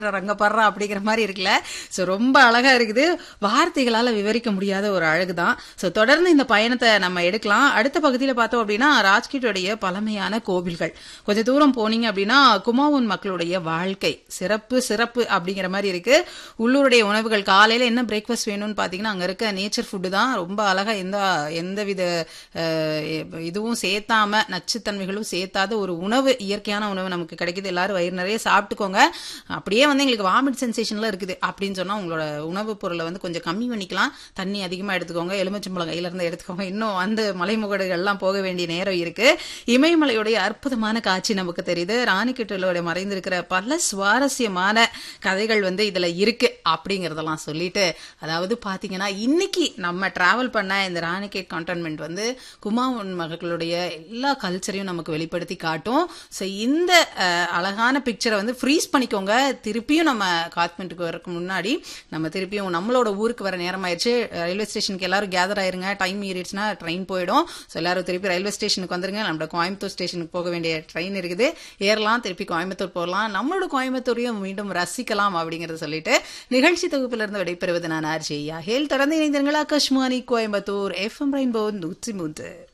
ரங்கப்படுறா அப்படிங்கிற மாதிரி இருக்குல்ல ஸோ ரொம்ப அழகா இருக்குது வார்த்தைகளால விவரிக்க முடியாத ஒரு அழகு தான் ஸோ தொடர்ந்து இந்த பயணத்தை நம்ம எடுக்கலாம் அடுத்த பகுதியில் பார்த்தோம் அப்படின்னா ராஜ்கிட்டுடைய பழமையான கோவில்கள் கொஞ்சம் தூரம் போனீங்க அப்படின்னா குமாவுன் மக்களுடைய வாழ்க்கை சிறப்பு சிறப்பு அப்படிங்கிற மாதிரி இருக்கு உள்ளூருடைய உணவுகள் காலையில என்ன பிரேக்ஃபாஸ்ட் வேணும்னு பார்த்தீங்கன்னா அங்க இருக்க நேச்சர் ஃபுட்டு தான் ரொம்ப அழகா எந்த எந்த வித அஹ், இதுவும் சேர்த்தாம நச்சுத்தன்மைகளும் சேர்த்தாத ஒரு உணவு இயற்கையான உணவு நமக்கு கிடைக்குது எல்லாரும் வயிறு நிறைய சாப்பிட்டுக்கோங்க அப்படியே வந்து எங்களுக்கு வாமிட் சென்சேஷன்ல இருக்குது அப்படின்னு சொன்னா உங்களோட உணவுப் பொருளை வந்து கொஞ்சம் கம்மி பண்ணிக்கலாம் தண்ணி அதிகமா எடுத்துக்கோங்க எலுமிச்சம்பழம் கையில இருந்து எடுத்துக்கோங்க இன்னும் அந்த மலைமுகடுகள்லாம் போக வேண்டிய நேரம் இருக்கு இமயமலையுடைய அற்புதமான காட்சி நமக்கு தெரியுது ராணிக்கட்டலோட மறைந்திருக்கிற பல சுவாரஸ்யமான கதைகள் வந்து இதுல இருக்கு அப்படிங்கறதெல்லாம் சொல்லிட்டு அதாவது பாத்தீங்கன்னா இன்னைக்கு நம்ம டிராவல் பண்ண இந்த ராணிகேட் கண்டோன்மெண்ட் வந்து குமாவுன் மகளுடைய எல்லா கல்ச்சரையும் நமக்கு வெளிப்படுத்தி காட்டும் ஸோ இந்த அஹ், அழகான பிக்சரை வந்து ஃப்ரீஸ் பண்ணிக்கோங்க திருப்பியும் நம்ம காத்மெண்ட்டுக்கு வரக்கு முன்னாடி நம்ம திருப்பியும் நம்மளோட ஊருக்கு வர நேரம் ஆயிடுச்சு ரயில்வே ஸ்டேஷனுக்கு எல்லாரும் கேதர் ஆயிருங்க டைம் மீறிடுச்சுன்னா ட்ரெயின் போயிடும் ஸோ எல்லாரும் திருப்பி ரயில்வே ஸ்டேஷனுக்கு வந்துருங்க நம்மளோட கோயம்புத்தூர் ஸ்டேஷனுக்கு போக வேண்டிய ட்ரெயின் இருக்குது ஏறலாம் திருப்பி கோயம்புத்தூர் போகலாம் நம்மளோட கோயம்புத்தூரையும் மீண்டும் ரசிக்கலாம் அப்படிங்கறத சொல்லிட்டு நிகழ்ச்சி தொகுப்பிலிருந்து விடைபெறுவது நான் ஆர்ஜி ஹேல் தொடர்ந்து இணைந்தீர்கள் ஆகாஷ்வாணி கோயம்புத்தூர் எஃப்எம் ரெயின்போ நூற்றி மூன்று